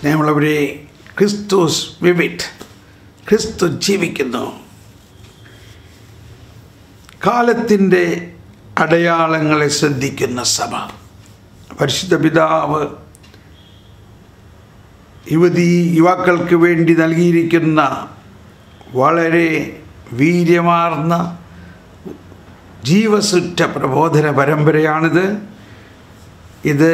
സ്നേഹമുള്ളവരെ ക്രിസ്തുസ് വിവിറ്റ് ക്രിസ്തു ജീവിക്കുന്നു കാലത്തിൻ്റെ അടയാളങ്ങളെ ശ്രദ്ധിക്കുന്ന സഭ പരിശുദ്ധ പിതാവ് യുവതി യുവാക്കൾക്ക് വേണ്ടി നൽകിയിരിക്കുന്ന വളരെ വീര്യമാർന്ന ജീവസുറ്റ പ്രബോധന പരമ്പരയാണിത് ഇത്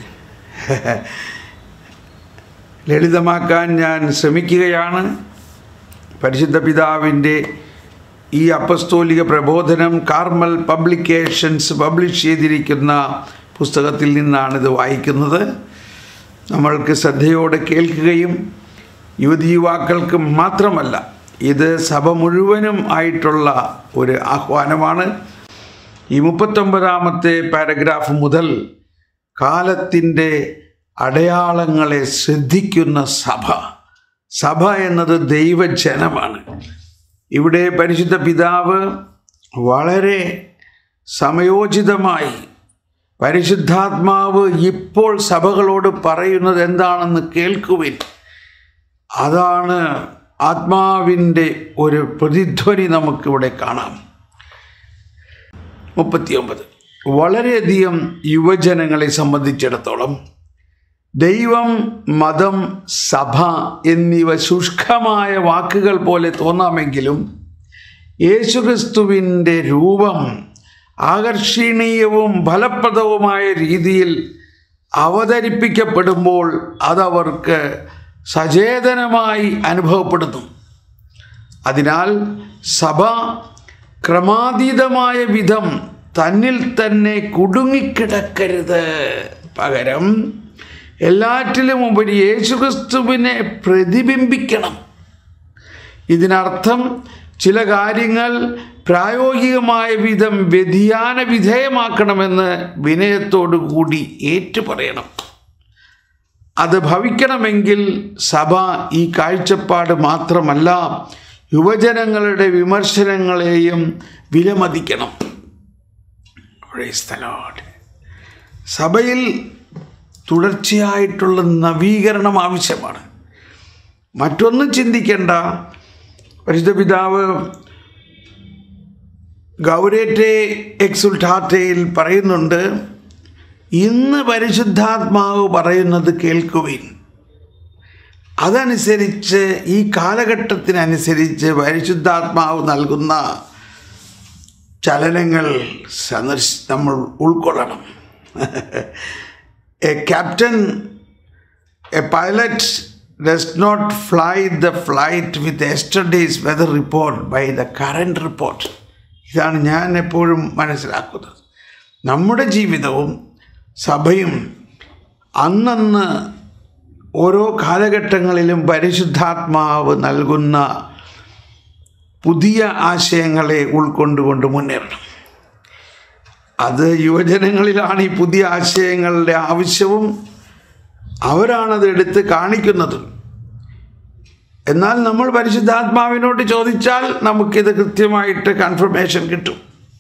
ലളിതമാക്കാൻ ഞാൻ ശ്രമിക്കുകയാണ് പരിശുദ്ധ പിതാവിൻ്റെ ഈ അപ്പസ്തോലിക പ്രബോധനം കാർമൽ പബ്ലിക്കേഷൻസ് പബ്ലിഷ് ചെയ്തിരിക്കുന്ന പുസ്തകത്തിൽ നിന്നാണിത് വായിക്കുന്നത് നമ്മൾക്ക് ശ്രദ്ധയോടെ കേൾക്കുകയും യുവതി യുവാക്കൾക്ക് മാത്രമല്ല ഇത് സഭ മുഴുവനും ആയിട്ടുള്ള ഒരു ആഹ്വാനമാണ് ഈ മുപ്പത്തൊമ്പതാമത്തെ പാരഗ്രാഫ് മുതൽ കാലത്തിൻ്റെ അടയാളങ്ങളെ ശ്രദ്ധിക്കുന്ന സഭ സഭ എന്നത് ദൈവജനമാണ് ഇവിടെ പരിശുദ്ധ പിതാവ് വളരെ സമയോചിതമായി പരിശുദ്ധാത്മാവ് ഇപ്പോൾ സഭകളോട് പറയുന്നത് എന്താണെന്ന് കേൾക്കുവിൻ അതാണ് ആത്മാവിൻ്റെ ഒരു പ്രതിധ്വനി നമുക്കിവിടെ കാണാം മുപ്പത്തിയൊമ്പത് വളരെയധികം യുവജനങ്ങളെ സംബന്ധിച്ചിടത്തോളം ദൈവം മതം സഭ എന്നിവ ശുഷ്കമായ വാക്കുകൾ പോലെ തോന്നാമെങ്കിലും യേശുക്രിസ്തുവിൻ്റെ രൂപം ആകർഷണീയവും ഫലപ്രദവുമായ രീതിയിൽ അവതരിപ്പിക്കപ്പെടുമ്പോൾ അതവർക്ക് സചേതനമായി അനുഭവപ്പെടുന്നു അതിനാൽ സഭ ക്രമാതീതമായ വിധം തന്നിൽ തന്നെ കുടുങ്ങിക്കിടക്കരുത് പകരം എല്ലാറ്റിലും ഉപരി യേശുക്രിസ്തുവിനെ പ്രതിബിംബിക്കണം ഇതിനർത്ഥം ചില കാര്യങ്ങൾ പ്രായോഗികമായ വിധം വ്യതിയാന വിധേയമാക്കണമെന്ന് വിനയത്തോടു കൂടി ഏറ്റുപറയണം അത് ഭവിക്കണമെങ്കിൽ സഭ ഈ കാഴ്ചപ്പാട് മാത്രമല്ല യുവജനങ്ങളുടെ വിമർശനങ്ങളെയും വിലമതിക്കണം സഭയിൽ തുടർച്ചയായിട്ടുള്ള നവീകരണം ആവശ്യമാണ് മറ്റൊന്നും ചിന്തിക്കേണ്ട പരിശുദ്ധ പിതാവ് ഗൗരേറ്റെ എക്സുൽട്ടാറ്റയിൽ പറയുന്നുണ്ട് ഇന്ന് പരിശുദ്ധാത്മാവ് പറയുന്നത് കേൾക്കുവിൻ അതനുസരിച്ച് ഈ കാലഘട്ടത്തിനനുസരിച്ച് പരിശുദ്ധാത്മാവ് നൽകുന്ന ചലനങ്ങൾ സന്ദർശി നമ്മൾ ഉൾക്കൊള്ളണം a captain a pilot does not fly the flight with yesterday's weather report by the current report ഇതാണ് ഞാൻ എപ്പോഴും മനസ്സിലാക്കുന്നത് നമ്മുടെ ജീവിതവും സഭയും അന്നന്ന് ഓരോ കാലഘട്ടങ്ങളിലും പരിശുദ്ധാത്മാവ് നൽകുന്ന പുതിയ ആശയങ്ങളെ ഉൾക്കൊണ്ടുകൊണ്ട് മുന്നേറണം അത് യുവജനങ്ങളിലാണ് ഈ പുതിയ ആശയങ്ങളുടെ ആവശ്യവും അവരാണത് എടുത്ത് കാണിക്കുന്നത് എന്നാൽ നമ്മൾ പരിശുദ്ധാത്മാവിനോട് ചോദിച്ചാൽ നമുക്കിത് കൃത്യമായിട്ട് കൺഫർമേഷൻ കിട്ടും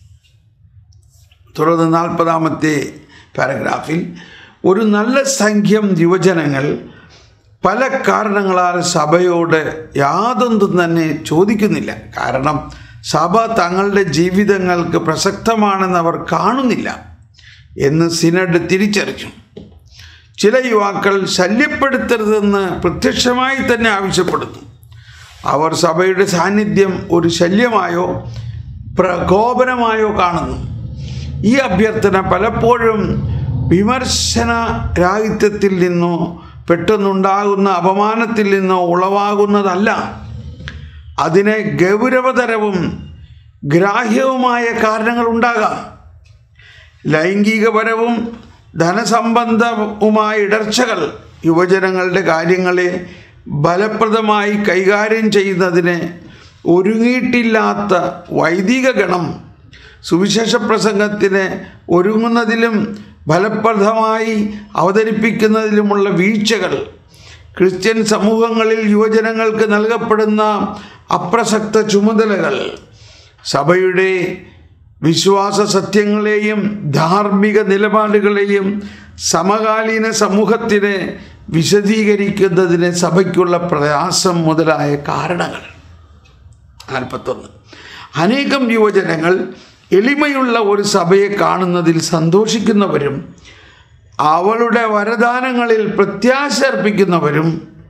തുടർന്ന് നാൽപ്പതാമത്തെ പാരഗ്രാഫിൽ ഒരു നല്ല സംഖ്യം യുവജനങ്ങൾ പല കാരണങ്ങളാൽ സഭയോട് യാതൊന്നും തന്നെ ചോദിക്കുന്നില്ല കാരണം സഭ തങ്ങളുടെ ജീവിതങ്ങൾക്ക് പ്രസക്തമാണെന്ന് അവർ കാണുന്നില്ല എന്ന് സിനഡ് തിരിച്ചറിഞ്ഞു ചില യുവാക്കൾ ശല്യപ്പെടുത്തരുതെന്ന് പ്രത്യക്ഷമായി തന്നെ ആവശ്യപ്പെടുന്നു അവർ സഭയുടെ സാന്നിധ്യം ഒരു ശല്യമായോ പ്രകോപനമായോ കാണുന്നു ഈ അഭ്യർത്ഥന പലപ്പോഴും വിമർശന രാഹിത്യത്തിൽ നിന്നോ പെട്ടെന്നുണ്ടാകുന്ന അപമാനത്തിൽ നിന്നോ ഉളവാകുന്നതല്ല അതിന് ഗൗരവതരവും ഗ്രാഹ്യവുമായ കാരണങ്ങൾ ഉണ്ടാകാം ലൈംഗികപരവും ധനസംബന്ധവുമായ ഇടർച്ചകൾ യുവജനങ്ങളുടെ കാര്യങ്ങളെ ഫലപ്രദമായി കൈകാര്യം ചെയ്യുന്നതിന് ഒരുങ്ങിയിട്ടില്ലാത്ത വൈദിക ഗണം സുവിശേഷ പ്രസംഗത്തിന് ഒരുങ്ങുന്നതിലും ഫലപ്രദമായി അവതരിപ്പിക്കുന്നതിലുമുള്ള വീഴ്ചകൾ ക്രിസ്ത്യൻ സമൂഹങ്ങളിൽ യുവജനങ്ങൾക്ക് നൽകപ്പെടുന്ന അപ്രസക്ത ചുമതലകൾ സഭയുടെ വിശ്വാസ സത്യങ്ങളെയും ധാർമ്മിക നിലപാടുകളെയും സമകാലീന സമൂഹത്തിന് വിശദീകരിക്കുന്നതിന് സഭയ്ക്കുള്ള പ്രയാസം മുതലായ കാരണങ്ങൾ നാൽപ്പത്തൊന്ന് അനേകം യുവജനങ്ങൾ എളിമയുള്ള ഒരു സഭയെ കാണുന്നതിൽ സന്തോഷിക്കുന്നവരും അവളുടെ വരദാനങ്ങളിൽ പ്രത്യാശ അർപ്പിക്കുന്നവരും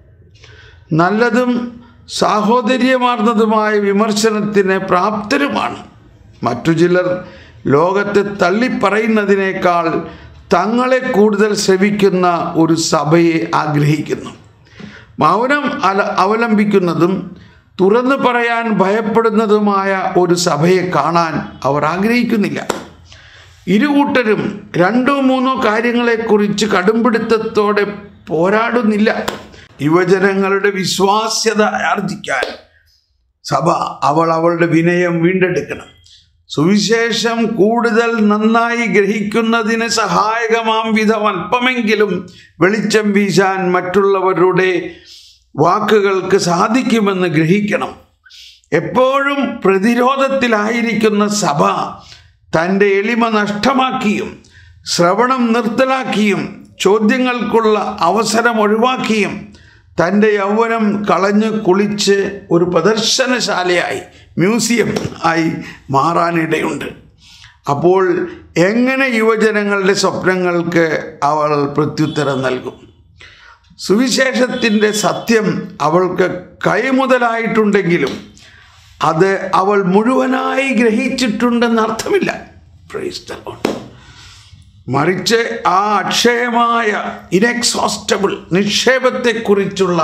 നല്ലതും സാഹോദര്യമാർന്നതുമായ വിമർശനത്തിന് പ്രാപ്തരുമാണ് മറ്റു ചിലർ ലോകത്തെ തള്ളിപ്പറയുന്നതിനേക്കാൾ തങ്ങളെ കൂടുതൽ ശ്രവിക്കുന്ന ഒരു സഭയെ ആഗ്രഹിക്കുന്നു മൗനം അല അവലംബിക്കുന്നതും തുറന്നു പറയാൻ ഭയപ്പെടുന്നതുമായ ഒരു സഭയെ കാണാൻ അവർ ആഗ്രഹിക്കുന്നില്ല ഇരുകൂട്ടരും രണ്ടോ മൂന്നോ കാര്യങ്ങളെക്കുറിച്ച് കടുംപിടുത്തത്തോടെ പോരാടുന്നില്ല യുവജനങ്ങളുടെ വിശ്വാസ്യത ആർജിക്കാൻ സഭ അവൾ അവളുടെ വിനയം വീണ്ടെടുക്കണം സുവിശേഷം കൂടുതൽ നന്നായി ഗ്രഹിക്കുന്നതിന് സഹായകമാം വിധം അല്പമെങ്കിലും വെളിച്ചം വീശാൻ മറ്റുള്ളവരുടെ വാക്കുകൾക്ക് സാധിക്കുമെന്ന് ഗ്രഹിക്കണം എപ്പോഴും പ്രതിരോധത്തിലായിരിക്കുന്ന സഭ തൻ്റെ എളിമ നഷ്ടമാക്കിയും ശ്രവണം നിർത്തലാക്കിയും ചോദ്യങ്ങൾക്കുള്ള അവസരം ഒഴിവാക്കിയും തൻ്റെ യൗവനം കളഞ്ഞു കുളിച്ച് ഒരു പ്രദർശനശാലയായി മ്യൂസിയം ആയി മാറാനിടയുണ്ട് അപ്പോൾ എങ്ങനെ യുവജനങ്ങളുടെ സ്വപ്നങ്ങൾക്ക് അവൾ പ്രത്യുത്തരം നൽകും സുവിശേഷത്തിൻ്റെ സത്യം അവൾക്ക് കൈമുതലായിട്ടുണ്ടെങ്കിലും അത് അവൾ മുഴുവനായി ഗ്രഹിച്ചിട്ടുണ്ടെന്ന് അർത്ഥമില്ല പ്രൈസ് ദ ലോർഡ് മറിച്ച് ആ അക്ഷയമായ ഇനെക്സോസ്റ്റബിൾ നിക്ഷേപത്തെക്കുറിച്ചുള്ള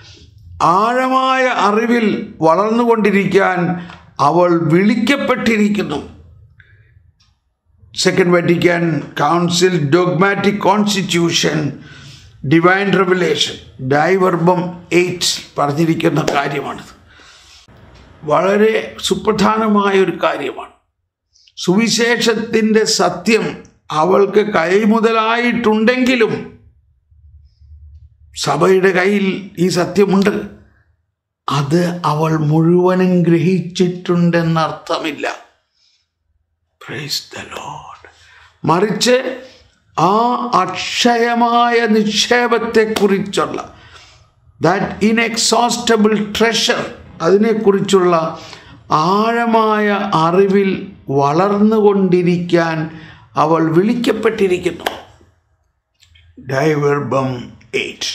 ആഴമായ അറിവിൽ വളർന്നുകൊണ്ടിരിക്കാൻ അവൾ വിളിക്കപ്പെട്ടിരിക്കുന്നു second Vatican council dogmatic constitution divine revelation Dei Verbum eight പറഞ്ഞിരിക്കുന്ന കാര്യമാണിത് വളരെ സുപ്രധാനമായ ഒരു കാര്യമാണ് സുവിശേഷത്തിൻ്റെ സത്യം അവൾക്ക് കൈമുതലായിട്ടുണ്ടെങ്കിലും സഭയുടെ കയ്യിൽ ഈ സത്യമുണ്ട് അത് അവൾ മുഴുവനും ഗ്രഹിച്ചിട്ടുണ്ടെന്നർത്ഥമില്ല പ്രൈസ് ദ ലോഡ് മറിച്ച് ആ അക്ഷയമായ നിക്ഷേപത്തെക്കുറിച്ചുള്ള ദാറ്റ് ഇൻഎക്സോസ്റ്റബിൾ ട്രഷർ അതിനെക്കുറിച്ചുള്ള ആഴമായ അറിവിൽ വളർന്നുകൊണ്ടിരിക്കാൻ അവൾ വിളിക്കപ്പെട്ടിരിക്കുന്നു ഡൈവർബം എയ്റ്റ്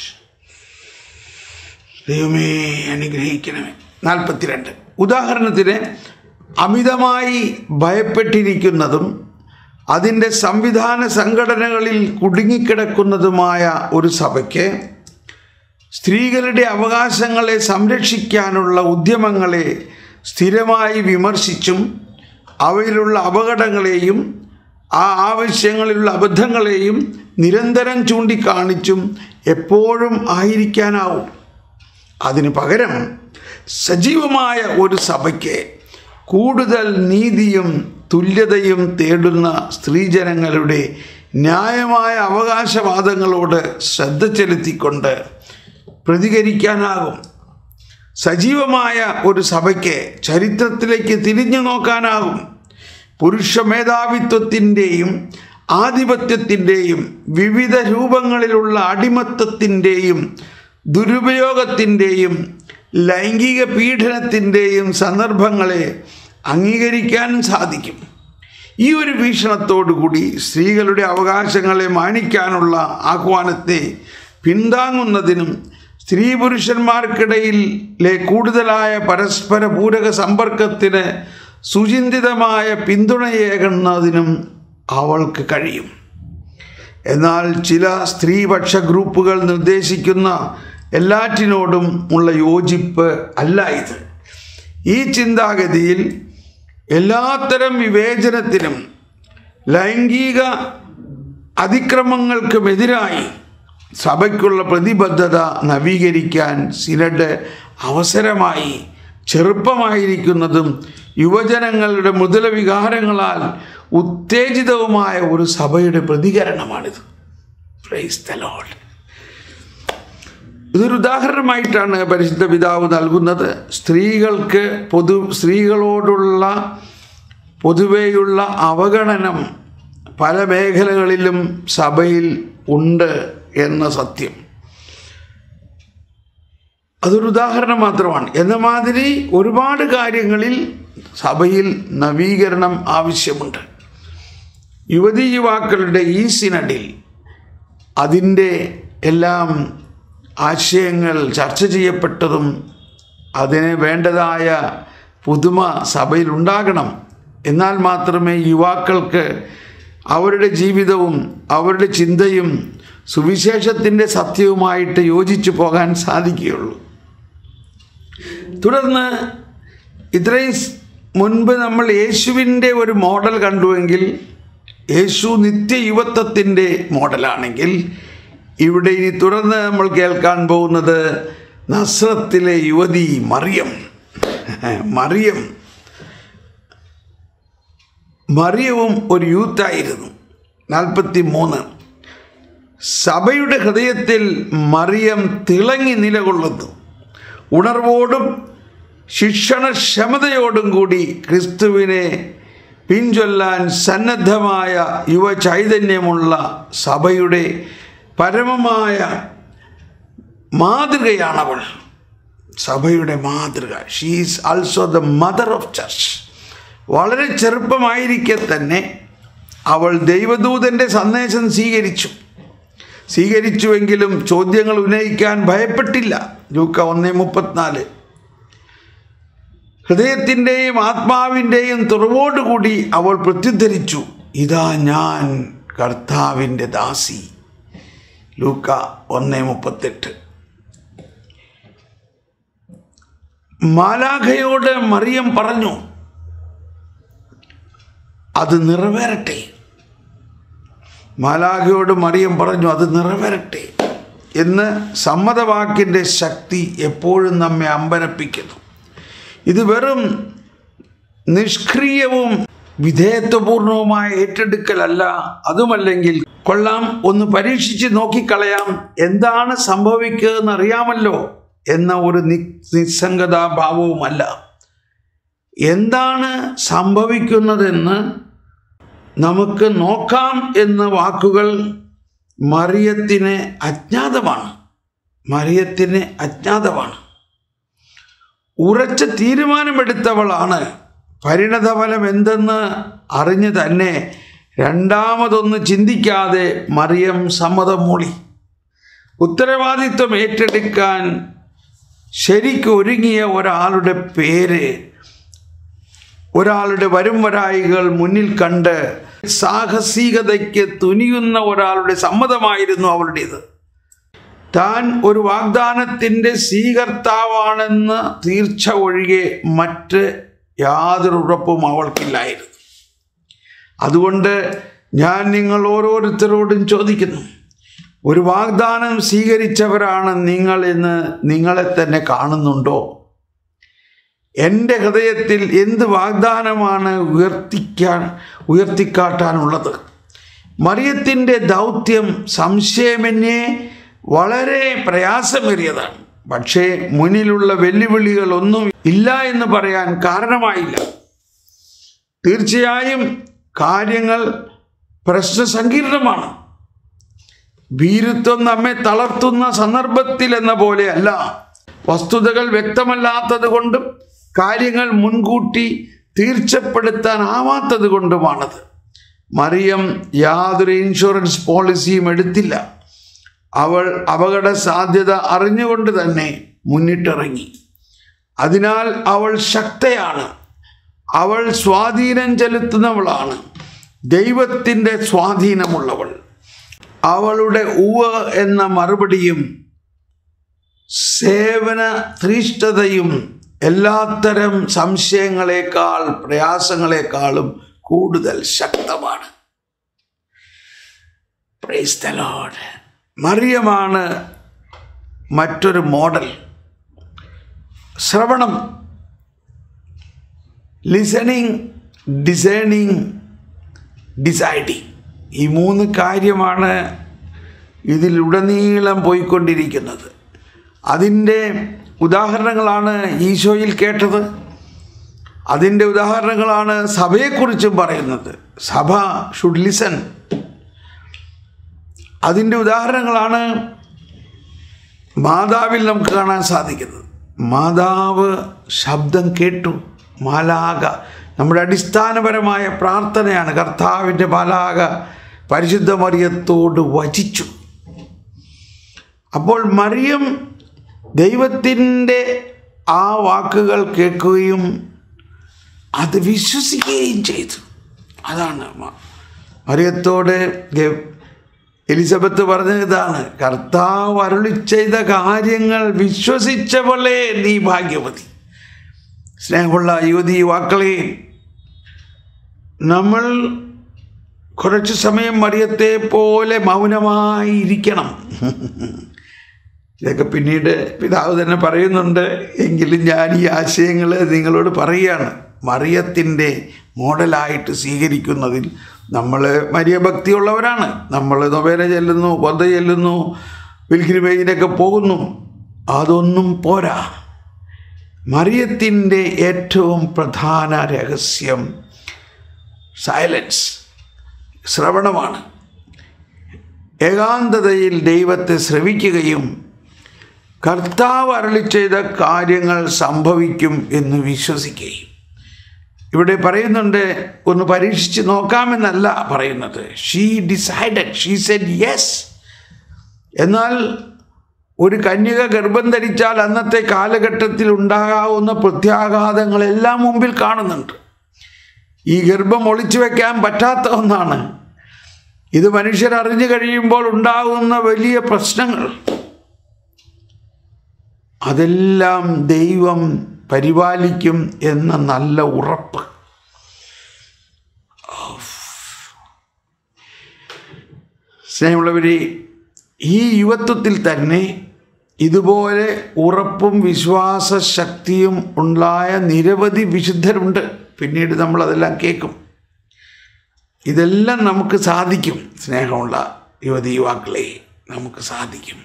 ദൈവമേ അനുഗ്രഹിക്കണമേ നാൽപ്പത്തിരണ്ട് ഉദാഹരണത്തിന് അമിതമായി ഭയപ്പെട്ടിരിക്കുന്നതും അതിൻ്റെ സംവിധാന സംഘടനകളിൽ കുടുങ്ങിക്കിടക്കുന്നതുമായ ഒരു സഭയ്ക്ക് സ്ത്രീകളുടെ അവകാശങ്ങളെ സംരക്ഷിക്കാനുള്ള ഉദ്യമങ്ങളെ സ്ഥിരമായി വിമർശിച്ചും അവയിലുള്ള അപകടങ്ങളെയും ആ ആവശ്യങ്ങളിലുള്ള അബദ്ധങ്ങളെയും നിരന്തരം ചൂണ്ടിക്കാണിച്ചും എപ്പോഴും ആയിരിക്കാനാവും അതിന് പകരം സജീവമായ ഒരു സഭയ്ക്ക് കൂടുതൽ നീതിയും തുല്യതയും തേടുന്ന സ്ത്രീജനങ്ങളുടെ ന്യായമായ അവകാശവാദങ്ങളോട് ശ്രദ്ധ ചെലുത്തിക്കൊണ്ട് പ്രതികരിക്കാനാകും സജീവമായ ഒരു സഭയ്ക്ക് ചരിത്രത്തിലേക്ക് തിരിഞ്ഞു നോക്കാനാകും പുരുഷ മേധാവിത്വത്തിൻ്റെയും ആധിപത്യത്തിൻ്റെയും വിവിധ രൂപങ്ങളിലുള്ള അടിമത്തത്തിൻ്റെയും ദുരുപയോഗത്തിൻ്റെയും ലൈംഗിക പീഡനത്തിൻ്റെയും സന്ദർഭങ്ങളെ അംഗീകരിക്കാനും സാധിക്കും ഈ ഒരു വീക്ഷണത്തോടുകൂടി സ്ത്രീകളുടെ അവകാശങ്ങളെ മാനിക്കാനുള്ള ആഹ്വാനത്തെ പിന്താങ്ങുന്നതിനും സ്ത്രീ പുരുഷന്മാർക്കിടയിലെ കൂടുതലായ പരസ്പര പൂരക സമ്പർക്കത്തിന് സുചിന്തിതമായ പിന്തുണയേകുന്നതിനും അവൾക്ക് കഴിയും എന്നാൽ ചില സ്ത്രീപക്ഷ ഗ്രൂപ്പുകൾ നിർദ്ദേശിക്കുന്ന എല്ലാറ്റിനോടും ഉള്ള യോജിപ്പ് അല്ല ഇത് ഈ ചിന്താഗതിയിൽ എല്ലാത്തരം വിവേചനത്തിനും ലൈംഗിക അതിക്രമങ്ങൾക്കുമെതിരായി സഭയ്ക്കുള്ള പ്രതിബദ്ധത നവീകരിക്കാൻ സിനഡ് അവസരമായി ചെറുപ്പമായിരിക്കുന്നതും യുവജനങ്ങളുടെ മൃദുല വികാരങ്ങളാൽ ഉത്തേജിതവുമായ ഒരു സഭയുടെ പ്രതികരണമാണിത് പ്രൈസ് ദ ലോർഡ് ഇതൊരു ഉദാഹരണമായിട്ടാണ് പരിശുദ്ധ പിതാവ് നൽകുന്നത് സ്ത്രീകൾക്ക് പൊതു സ്ത്രീകളോടുള്ള പൊതുവെയുള്ള അവഗണനം പല മേഖലകളിലും സഭയിൽ ഉണ്ട് എന്ന സത്യം അതൊരു ഉദാഹരണം മാത്രമാണ് എന്ന മാതിരി ഒരുപാട് കാര്യങ്ങളിൽ സഭയിൽ നവീകരണം ആവശ്യമുണ്ട് യുവതി യുവാക്കളുടെ ഈ സിനഡിൽ അതിൻ്റെ എല്ലാം ആശയങ്ങൾ ചർച്ച ചെയ്യപ്പെട്ടതും അതിന് വേണ്ടതായ പുതുമ സഭയിൽ ഉണ്ടാകണം എന്നാൽ മാത്രമേ യുവാക്കൾക്ക് അവരുടെ ജീവിതവും അവരുടെ ചിന്തയും സുവിശേഷത്തിൻ്റെ സത്യവുമായിട്ട് യോജിച്ചു പോകാൻ സാധിക്കുകയുള്ളൂ തുടർന്ന് ഇത്രയും സ് മുൻപ് നമ്മൾ യേശുവിൻ്റെ ഒരു മോഡൽ കണ്ടുവെങ്കിൽ യേശു നിത്യയുവത്വത്തിൻ്റെ മോഡലാണെങ്കിൽ ഇവിടെ ഇനി തുടർന്ന് നമ്മൾ കേൾക്കാൻ പോകുന്നത് നസ്രത്തിലെ യുവതി മറിയം മറിയം മറിയവും ഒരു യൂത്തായിരുന്നു നാൽപ്പത്തി മൂന്ന് സഭയുടെ ഹൃദയത്തിൽ മറിയം തിളങ്ങി നിലകൊള്ളുന്നു ഉണർവോടും ശിക്ഷണക്ഷമതയോടും കൂടി ക്രിസ്തുവിനെ പിൻചൊല്ലാൻ സന്നദ്ധമായ യുവ ചൈതന്യമുള്ള സഭയുടെ പരമമായ മാതൃകയാണവൾ സഭയുടെ മാതൃക she is also the mother of church വളരെ ചെറുപ്പമായിരിക്കെ തന്നെ അവൾ ദൈവദൂതൻ്റെ സന്ദേശം സ്വീകരിച്ചു സ്വീകരിച്ചുവെങ്കിലും ചോദ്യങ്ങൾ ഉന്നയിക്കാൻ ഭയപ്പെട്ടില്ല ലൂക്ക ഒന്നേ മുപ്പത്തിനാല് ഹൃദയത്തിൻ്റെയും ആത്മാവിൻ്റെയും തുറവോടുകൂടി അവൾ പ്രത്യുദ്ധരിച്ചു ഇതാ ഞാൻ കർത്താവിൻ്റെ ദാസി ലൂക്ക ഒന്നേ മുപ്പത്തെട്ട് മാലാഖയോട് മറിയം പറഞ്ഞു അത് നിറവേറട്ടെ മാലാഖയോട് മറിയം പറഞ്ഞു അത് നിറവേറട്ടെ എന്ന് സമ്മതവാക്കിൻ്റെ ശക്തി എപ്പോഴും നമ്മെ അമ്പരപ്പിക്കുന്നു ഇത് വെറും നിഷ്ക്രിയവും വിധേയത്വപൂർണവുമായ ഏറ്റെടുക്കലല്ല അതുമല്ലെങ്കിൽ കൊള്ളാം ഒന്ന് പരീക്ഷിച്ച് നോക്കിക്കളയാം എന്താണ് സംഭവിക്കുകയെന്ന് അറിയാമല്ലോ എന്ന ഒരു നി നിസ്സംഗതാഭാവവുമല്ല എന്താണ് സംഭവിക്കുന്നതെന്ന് നമുക്ക് നോക്കാം എന്ന വാക്കുകൾ മറിയത്തിന് അജ്ഞാതമാണ് മറിയത്തിന് അജ്ഞാതമാണ് ഉറച്ച തീരുമാനമെടുത്തവളാണ് പരിണതഫലം എന്തെന്ന് അറിഞ്ഞു തന്നെ രണ്ടാമതൊന്ന് ചിന്തിക്കാതെ മറിയം സമ്മതം മൂളി ഉത്തരവാദിത്വം ഏറ്റെടുക്കാൻ ശരിക്കൊരുങ്ങിയ ഒരാളുടെ പേര് ഒരാളുടെ വരും വരായികൾ മുന്നിൽ കണ്ട് സാഹസികതയ്ക്ക് തുനിയുന്ന ഒരാളുടെ സമ്മതമായിരുന്നു അവളുടേത് താൻ ഒരു വാഗ്ദാനത്തിൻ്റെ സ്വീകർത്താവാണെന്ന് തീർച്ച ഒഴികെ മറ്റ് യാതൊരു ഉറപ്പും അവൾക്കില്ലായിരുന്നു അതുകൊണ്ട് ഞാൻ നിങ്ങൾ ഓരോരുത്തരോടും ചോദിക്കുന്നു ഒരു വാഗ്ദാനം സ്വീകരിച്ചവരാണ് നിങ്ങൾ എന്ന് നിങ്ങളെ തന്നെ കാണുന്നുണ്ടോ എൻ്റെ ഹൃദയത്തിൽ എന്ത് വാഗ്ദാനമാണ് ഉയർത്തിക്കാൻ ഉയർത്തിക്കാട്ടാനുള്ളത് മറിയത്തിൻ്റെ ദൗത്യം സംശയമന്യേ വളരെ പ്രയാസമേറിയതാണ് പക്ഷേ മുന്നിലുള്ള വെല്ലുവിളികളൊന്നും ഇല്ല എന്ന് പറയാൻ കാരണമായില്ല തീർച്ചയായും കാര്യങ്ങൾ പ്രശ്നസങ്കീർണമാണ് ഭീരുത്വം നമ്മെ തളർത്തുന്ന സന്ദർഭത്തിൽ എന്ന പോലെയല്ല വസ്തുതകൾ വ്യക്തമല്ലാത്തത് കൊണ്ടും കാര്യങ്ങൾ മുൻകൂട്ടി തീർച്ചപ്പെടുത്താനാവാത്തത് കൊണ്ടുമാണത് മറിയം യാതൊരു ഇൻഷുറൻസ് പോളിസിയും എടുത്തില്ല അവൾ അപകട സാധ്യത അറിഞ്ഞുകൊണ്ട് തന്നെ മുന്നിട്ടിറങ്ങി അതിനാൽ അവൾ ശക്തയാണ് അവൾ സ്വാധീനം ചെലുത്തുന്നവളാണ് ദൈവത്തിൻ്റെ സ്വാധീനമുള്ളവൾ അവളുടെ ഉവ എന്ന മറുപടിയും സേവന ധൃഷ്ടതയും എല്ലാത്തരം സംശയങ്ങളെക്കാൾ പ്രയാസങ്ങളെക്കാളും കൂടുതൽ ശക്തമാണ് പ്രൈസ് ദ ലോർഡ് മറിയമാണ് മറ്റൊരു മോഡൽ ശ്രവണം ലിസണിങ് ഡിസൈനിങ് ഡിസൈഡിങ് ഈ മൂന്ന് കാര്യമാണ് ഇതിലുടനീളം പോയിക്കൊണ്ടിരിക്കുന്നത് അതിൻ്റെ ഉദാഹരണങ്ങളാണ് ഈശോയിൽ കേട്ടത് അതിൻ്റെ ഉദാഹരണങ്ങളാണ് സഭയെക്കുറിച്ചും പറയുന്നത് സഭ ഷുഡ് ലിസൺ അതിൻ്റെ ഉദാഹരണങ്ങളാണ് മാതാവിൽ നമുക്ക് കാണാൻ സാധിക്കുന്നത് മാതാവ് ശബ്ദം കേട്ടു മാലാക നമ്മുടെ അടിസ്ഥാനപരമായ പ്രാർത്ഥനയാണ് കർത്താവിൻ്റെ മാലാക പരിശുദ്ധ മറിയത്തോട് വചിച്ചു അപ്പോൾ മറിയം ദൈവത്തിൻ്റെ ആ വാക്കുകൾ കേൾക്കുകയും അത് വിശ്വസിക്കുകയും ചെയ്തു അതാണ് മ- മറിയത്തോട് ഗ- എലിസബത്ത് പറഞ്ഞത് ഇതാണ് കർത്താവ് അരുളി ചെയ്ത കാര്യങ്ങൾ വിശ്വസിച്ചവളെ നീ ഭാഗ്യവതി സ്നേഹമുള്ള യുവതി യുവാക്കളെ നമ്മൾ കുറച്ച് സമയം മറിയത്തെ പോലെ മൗനമായി ഇരിക്കണം ഇതൊക്കെ പിന്നീട് പിതാവ് തന്നെ പറയുന്നുണ്ട് എങ്കിലും ഞാൻ ഈ ആശയങ്ങൾ നിങ്ങളോട് പറയുകയാണ് മറിയത്തിൻ്റെ മോഡലായിട്ട് സ്വീകരിക്കുന്നതിൽ നമ്മൾ മരിയ ഭക്തിയുള്ളവരാണ് നമ്മൾ നൊവേന ചെല്ലുന്നു കൊന്ത ചെല്ലുന്നു പിൽഗ്രിമേജിനൊക്കെ പോകുന്നു അതൊന്നും പോരാ മറിയത്തിൻ്റെ ഏറ്റവും പ്രധാന രഹസ്യം സൈലൻസ് ശ്രവണമാണ് ഏകാന്തതയിൽ ദൈവത്തെ ശ്രവിക്കുകയും കർത്താവ് അരളി ചെയ്ത കാര്യങ്ങൾ സംഭവിക്കും എന്ന് വിശ്വസിക്കുകയും ഇവിടെ പറയുന്നുണ്ട് ഒന്ന് പരീക്ഷിച്ച് നോക്കാമെന്നല്ല പറയുന്നത് she decided she said yes എന്നാൽ ഒരു കന്യക ഗർഭം ധരിച്ചാൽ അന്നത്തെ കാലഘട്ടത്തിൽ ഉണ്ടാകാവുന്ന പ്രത്യാഘാതങ്ങളെല്ലാം മുമ്പിൽ കാണുന്നുണ്ട് ഈ ഗർഭം ഒളിച്ചു വെക്കാൻ പറ്റാത്ത ഒന്നാണ് ഇത് മനുഷ്യർ അറിഞ്ഞു കഴിയുമ്പോൾ ഉണ്ടാകുന്ന വലിയ പ്രശ്നങ്ങൾ അതെല്ലാം ദൈവം പരിപാലിക്കും എന്ന നല്ല ഉറപ്പ് സ്നേഹമുള്ളവരെ ഈ യുവത്വത്തിൽ തന്നെ ഇതുപോലെ ഉറപ്പും വിശ്വാസ ശക്തിയും ഉണ്ടായ നിരവധി വിശുദ്ധരുണ്ട് പിന്നീട് നമ്മൾ അതെല്ലാം കേൾക്കും ഇതെല്ലാം നമുക്ക് സാധിക്കും സ്നേഹമുള്ള യുവതി യുവാക്കളെ നമുക്ക് സാധിക്കും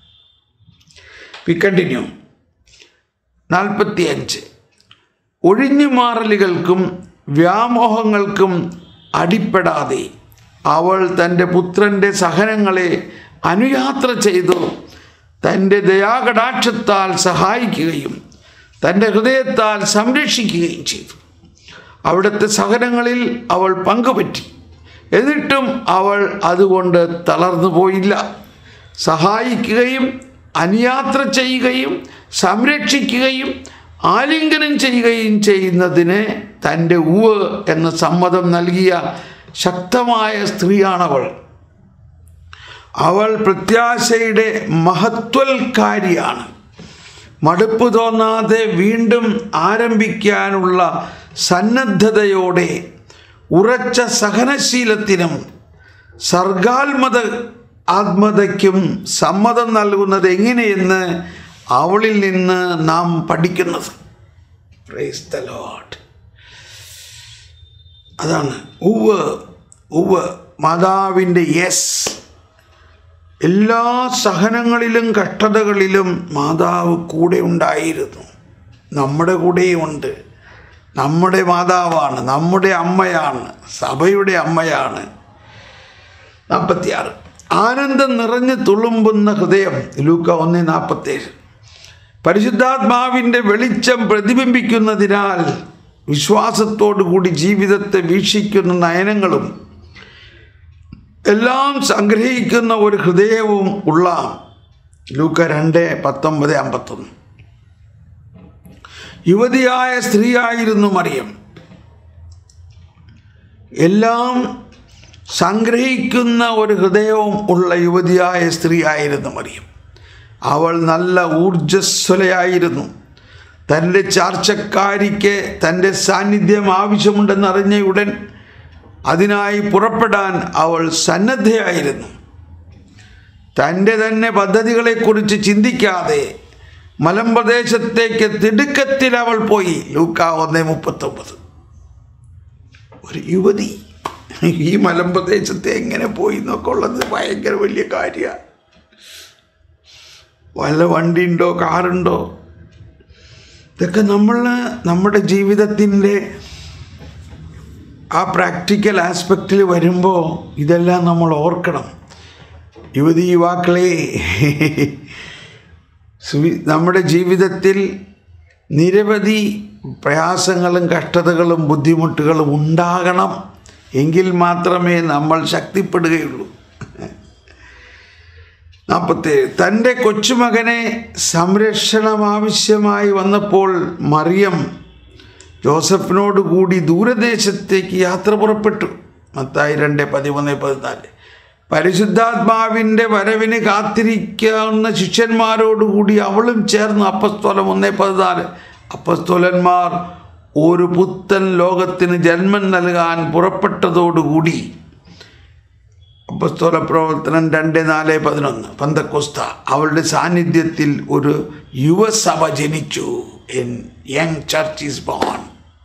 വി കണ്ടിന്യൂ നാൽപ്പത്തി അഞ്ച് ഒഴിഞ്ഞുമാറലുകൾക്കും വ്യാമോഹങ്ങൾക്കും അടിപ്പെടാതെ അവൾ തൻ്റെ പുത്രൻ്റെ സഹനങ്ങളെ അനുയാത്ര ചെയ്തു തൻ്റെ ദയാകടാക്ഷത്താൽ സഹായിക്കുകയും തൻ്റെ ഹൃദയത്താൽ സംരക്ഷിക്കുകയും ചെയ്തു അവിടുത്തെ സഹനങ്ങളിൽ അവൾ പങ്കുപറ്റി എന്നിട്ടും അവൾ അതുകൊണ്ട് തളർന്നു പോയില്ല സഹായിക്കുകയും അനുയാത്ര ചെയ്യുകയും സംരക്ഷിക്കുകയും ആലിംഗനം ചെയ്യുകയും ചെയ്യുന്നതിന് തൻ്റെ ഉവ് എന്ന സമ്മതം നൽകിയ ശക്തമായ സ്ത്രീയാണവൾ അവൾ പ്രത്യാശയുടെ മഹത്വൽക്കാരിയാണ് മടുപ്പ് തോന്നാതെ വീണ്ടും ആരംഭിക്കാനുള്ള സന്നദ്ധതയോടെ ഉറച്ച സഹനശീലത്തിനും സർഗാത്മത ആത്മതയ്ക്കും സമ്മതം നൽകുന്നത് എങ്ങനെയെന്ന് അവളിൽ നിന്ന് നാം പഠിക്കുന്നത് പ്രൈസ് ദ ലോഡ് അതാണ് ഉവ് ഉവ് മാതാവിൻ്റെ യെസ് എല്ലാ സഹനങ്ങളിലും കഷ്ടതകളിലും മാതാവ് കൂടെ ഉണ്ടായിരുന്നു നമ്മുടെ കൂടെയുമുണ്ട് നമ്മുടെ മാതാവാണ് നമ്മുടെ അമ്മയാണ് സഭയുടെ അമ്മയാണ് നാൽപ്പത്തിയാറ് ആനന്ദം നിറഞ്ഞു തുളുമ്പുന്ന ഹൃദയം ലൂക്ക ഒന്ന് നാൽപ്പത്തേഴ് പരിശുദ്ധാത്മാവിൻ്റെ വെളിച്ചം പ്രതിബിംബിക്കുന്നതിനാൽ വിശ്വാസത്തോടു കൂടി ജീവിതത്തെ വീക്ഷിക്കുന്ന നയനങ്ങളും എല്ലാം സംഗ്രഹിക്കുന്ന ഒരു ഹൃദയവും ഉള്ള ലൂക്ക രണ്ട് പത്തൊമ്പത് അമ്പത്തൊന്ന് യുവതിയായ സ്ത്രീയായിരുന്നു മറിയം എല്ലാം സംഗ്രഹിക്കുന്ന ഒരു ഹൃദയവും ഉള്ള യുവതിയായ സ്ത്രീയായിരുന്നു മറിയം അവൾ നല്ല ഊർജസ്വലയായിരുന്നു തൻ്റെ ചാർച്ചക്കാരിക്ക് തൻ്റെ സാന്നിധ്യം ആവശ്യമുണ്ടെന്നറിഞ്ഞ ഉടൻ അതിനായി പുറപ്പെടാൻ അവൾ സന്നദ്ധയായിരുന്നു തൻ്റെ തന്നെ പദ്ധതികളെക്കുറിച്ച് ചിന്തിക്കാതെ മലമ്പ്രദേശത്തേക്ക് തിടുക്കത്തിൽ അവൾ പോയി ലൂക്ക ഒന്ന് മുപ്പത്തൊമ്പത് ഒരു യുവതി ഈ മലമ്പ്രദേശത്തെ എങ്ങനെ പോയി എന്നൊക്കെ ഉള്ളത് ഭയങ്കര വലിയ കാര്യമാണ് വല്ല വണ്ടിയുണ്ടോ കാറുണ്ടോ ഇതൊക്കെ നമ്മൾ നമ്മുടെ ജീവിതത്തിൻ്റെ ആ പ്രാക്ടിക്കൽ ആസ്പെക്റ്റിൽ വരുമ്പോൾ ഇതെല്ലാം നമ്മൾ ഓർക്കണം യുവതി യുവാക്കളെ സുവി- നമ്മുടെ ജീവിതത്തിൽ നിരവധി പ്രയാസങ്ങളും കഷ്ടതകളും ബുദ്ധിമുട്ടുകളും ഉണ്ടാകണം എങ്കിൽ മാത്രമേ നമ്മൾ ശക്തിപ്പെടുകയുള്ളൂ നാൽപ്പത്തേഴ് തൻ്റെ കൊച്ചുമകനെ സംരക്ഷണം ആവശ്യമായി വന്നപ്പോൾ മറിയം ജോസഫിനോട് കൂടി ദൂരദേശത്തേക്ക് യാത്ര പുറപ്പെട്ടു മത്തായി രണ്ട് പതിമൂന്ന് പതിനാല് പരിശുദ്ധാത്മാവിൻ്റെ വരവിന് കാത്തിരിക്കാവുന്ന ശിഷ്യന്മാരോടുകൂടി അവളും ചേർന്ന് അപ്പസ്തോലം ഒന്നേ പതിനാല് അപ്പസ്തോലന്മാർ ഒരു പുത്തൻ ലോകത്തിന് ജന്മം നൽകാൻ പുറപ്പെട്ടതോടുകൂടി അപ്പസ്തോല പ്രവർത്തനം രണ്ട് നാല് പതിനൊന്ന് പന്തക്കൊസ്ത അവളുടെ സാന്നിധ്യത്തിൽ ഒരു യുവസഭ ജനിച്ചു an young church is born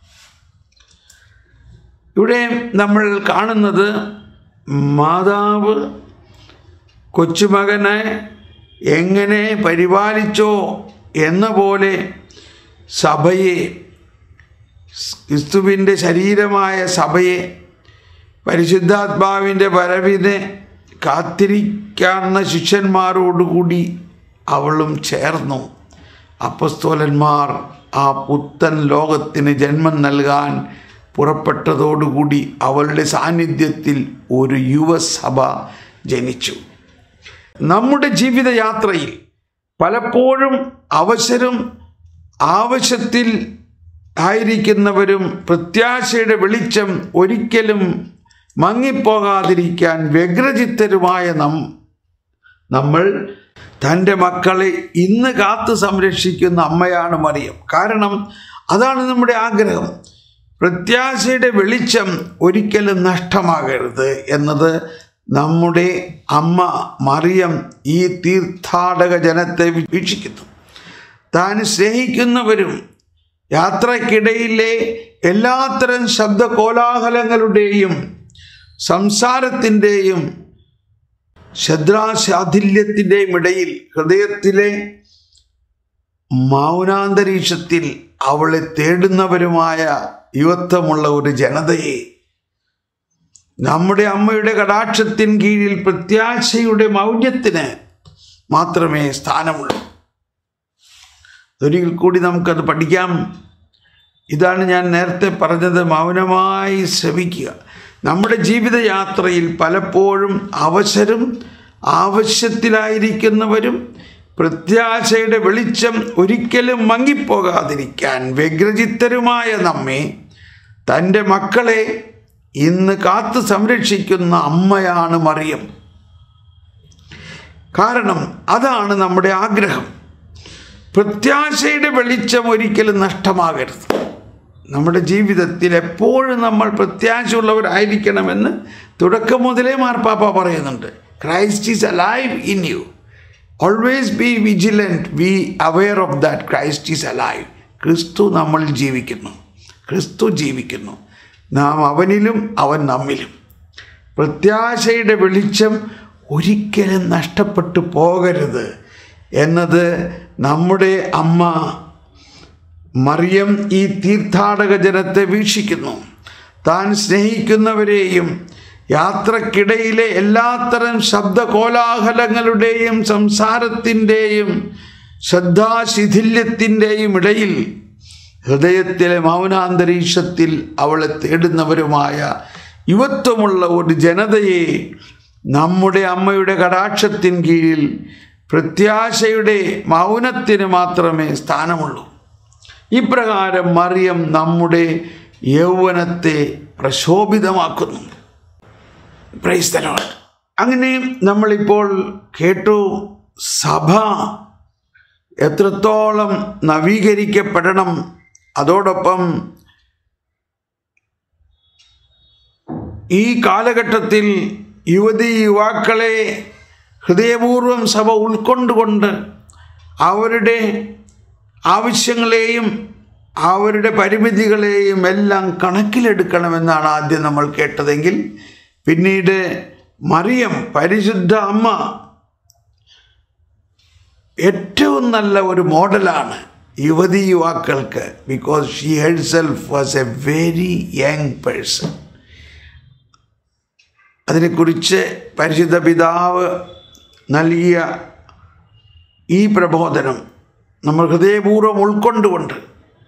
ഇവിടെ നമ്മൾ കാണുന്നത് മാതാവ് കൊച്ചുമകനെ എങ്ങനെ പരിപാലിച്ചോ എന്ന പോലെ സഭയെ ക്രിസ്തുവിൻ്റെ ശരീരമായ സഭയെ പരിശുദ്ധാത്മാവിൻ്റെ വരവിനെ കാത്തിരിക്കാവുന്ന ശിഷ്യന്മാരോടുകൂടി അവളും ചേർന്നു അപ്പസ്തോലന്മാർ ആ പുത്തൻ ലോകത്തിന് ജന്മം നൽകാൻ പുറപ്പെട്ടതോടുകൂടി അവളുടെ സാന്നിധ്യത്തിൽ ഒരു യുവസഭ ജനിച്ചു നമ്മുടെ ജീവിതയാത്രയിൽ പലപ്പോഴും അവസരം ആവശ്യത്തിൽ ആയിരിക്കുന്നവരും പ്രത്യാശയുടെ വെളിച്ചം ഒരിക്കലും മങ്ങിപ്പോകാതിരിക്കാൻ വ്യഗ്രചിത്തരുമായ നം നമ്മൾ തൻ്റെ മക്കളെ ഇന്ന് കാത്തു സംരക്ഷിക്കുന്ന അമ്മയാണ് മറിയം കാരണം അതാണ് നമ്മുടെ ആഗ്രഹം പ്രത്യാശയുടെ വെളിച്ചം ഒരിക്കലും നഷ്ടമാകരുത് എന്നത് നമ്മുടെ അമ്മ മറിയം ഈ തീർത്ഥാടക ജനത്തെ വീക്ഷിക്കുന്നു താൻ സ്നേഹിക്കുന്നവരും യാത്രക്കിടയിലെ എല്ലാത്തരം ശബ്ദ കോലാഹലങ്ങളുടെയും സംസാരത്തിൻ്റെയും ശ്രദ്ധാശാഥില്യത്തിൻ്റെയും ഇടയിൽ ഹൃദയത്തിലെ മൗനാന്തരീക്ഷത്തിൽ അവളെ തേടുന്നവരുമായ യുവത്വമുള്ള ഒരു ജനതയെ നമ്മുടെ അമ്മയുടെ കടാക്ഷത്തിൻ കീഴിൽ പ്രത്യാശയുടെ മൗര്യത്തിന് മാത്രമേ സ്ഥാനമുള്ളൂ ഒരിക്കൽ കൂടി നമുക്കത് പഠിക്കാം ഇതാണ് ഞാൻ നേരത്തെ പറഞ്ഞത് മൗനമായി ശ്രമിക്കുക നമ്മുടെ ജീവിതയാത്രയിൽ പലപ്പോഴും അവസരം ആവശ്യത്തിലായിരിക്കുന്നവരും പ്രത്യാശയുടെ വെളിച്ചം ഒരിക്കലും മങ്ങിപ്പോകാതിരിക്കാൻ വ്യഗ്രചിത്തരുമായ നമ്മെ തൻ്റെ മക്കളെ ഇന്ന് കാത്തു സംരക്ഷിക്കുന്ന അമ്മയാണ് മറിയം കാരണം അതാണ് നമ്മുടെ ആഗ്രഹം പ്രത്യാശയുടെ വെളിച്ചം ഒരിക്കലും നഷ്ടമാകരുത് നമ്മുടെ ജീവിതത്തിൽ എപ്പോഴും നമ്മൾ പ്രത്യാശയുള്ളവരായിരിക്കണമെന്ന് തുടക്കം മുതലേ മാർപ്പാപ്പ പറയുന്നുണ്ട് Christ is alive in you always be vigilant be aware of that Christ is alive ക്രിസ്തു നമ്മളിൽ ജീവിക്കുന്നു ക്രിസ്തു ജീവിക്കുന്നു നാം അവനിലും അവൻ നമ്മിലും പ്രത്യാശയുടെ വെളിച്ചം ഒരിക്കലും നഷ്ടപ്പെട്ടു പോകരുത് എന്നത് നമ്മുടെ അമ്മ മറിയം ഈ തീർത്ഥാടക ജനത്തെ വീക്ഷിക്കുന്നു താൻ സ്നേഹിക്കുന്നവരെയും യാത്രക്കിടയിലെ എല്ലാത്തരം ശബ്ദ കോലാഹലങ്ങളുടെയും സംസാരത്തിൻ്റെയും ശ്രദ്ധാശിഥില്യത്തിൻ്റെയും ഇടയിൽ ഹൃദയത്തിലെ മൗനാന്തരീക്ഷത്തിൽ അവളെ തേടുന്നവരുമായ യുവത്വമുള്ള ഒരു ജനതയെ നമ്മുടെ അമ്മയുടെ കടാക്ഷത്തിൻ കീഴിൽ പ്രത്യാശയുടെ മൗനത്തിന് മാത്രമേ സ്ഥാനമുള്ളൂ ഇപ്രകാരം മറിയം നമ്മുടെ യൗവനത്തെ പ്രശോഭിതമാക്കുന്നു പ്രൈസ് ദ ലോർഡ് അങ്ങനെ നമ്മളിപ്പോൾ കേട്ടു സഭ എത്രത്തോളം നവീകരിക്കപ്പെടണം അതോടൊപ്പം ഈ കാലഘട്ടത്തിൽ യുവതി യുവാക്കളെ ഹൃദയപൂർവ്വം സഭ ഉൾക്കൊണ്ടുകൊണ്ട് അവരുടെ ആവശ്യങ്ങളെയും അവരുടെ പരിമിതികളെയും എല്ലാം കണക്കിലെടുക്കണമെന്നാണ് ആദ്യം നമ്മൾ കേട്ടതെങ്കിൽ പിന്നീട് മറിയം പരിശുദ്ധ അമ്മ ഏറ്റവും നല്ല ഒരു മോഡലാണ് യുവതി യുവാക്കൾക്ക് because she herself was a very young person അതിനെക്കുറിച്ച് പരിശുദ്ധ പിതാവ് നൽകിയ ഈ പ്രബോധനം നമ്മൾ ഹൃദയപൂർവ്വം ഉൾക്കൊണ്ടുകൊണ്ട്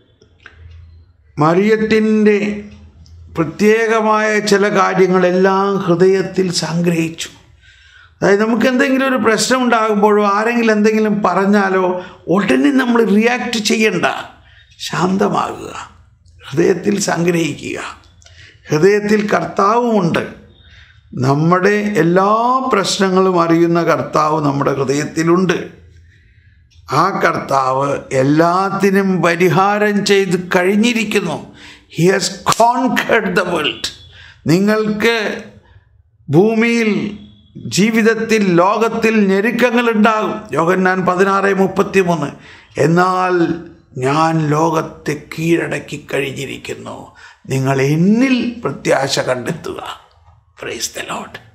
മറിയത്തിൻ്റെ പ്രത്യേകമായ ചില കാര്യങ്ങളെല്ലാം ഹൃദയത്തിൽ സംഗ്രഹിച്ചു അതായത് നമുക്ക് എന്തെങ്കിലും ഒരു പ്രശ്നം ഉണ്ടാകുമ്പോഴോ ആരെങ്കിലും എന്തെങ്കിലും പറഞ്ഞാലോ ഉടനെ നമ്മൾ റിയാക്ട് ചെയ്യണ്ട ശാന്തമാകുക ഹൃദയത്തിൽ സംഗ്രഹിക്കുക ഹൃദയത്തിൽ കർത്താവുമുണ്ട് നമ്മുടെ എല്ലാ പ്രശ്നങ്ങളും അറിയുന്ന കർത്താവ് നമ്മുടെ ഹൃദയത്തിലുണ്ട് ആ കർത്താവ് എല്ലാത്തിനും പരിഹാരം ചെയ്ത് കഴിഞ്ഞിരിക്കുന്നു he has conquered the world നിങ്ങൾക്ക് ഭൂമിയിൽ ജീവിതത്തിൽ ലോകത്തിൽ ഞെരുക്കങ്ങളുണ്ടാകും യോഹന്നാൻ പതിനാറ് മുപ്പത്തി മൂന്ന് എന്നാൽ ഞാൻ ലോകത്തെ കീഴടക്കി കഴിഞ്ഞിരിക്കുന്നു നിങ്ങൾ എന്നിൽ പ്രത്യാശ കണ്ടെത്തുക പ്രൈസ് ദ ലോട്ട്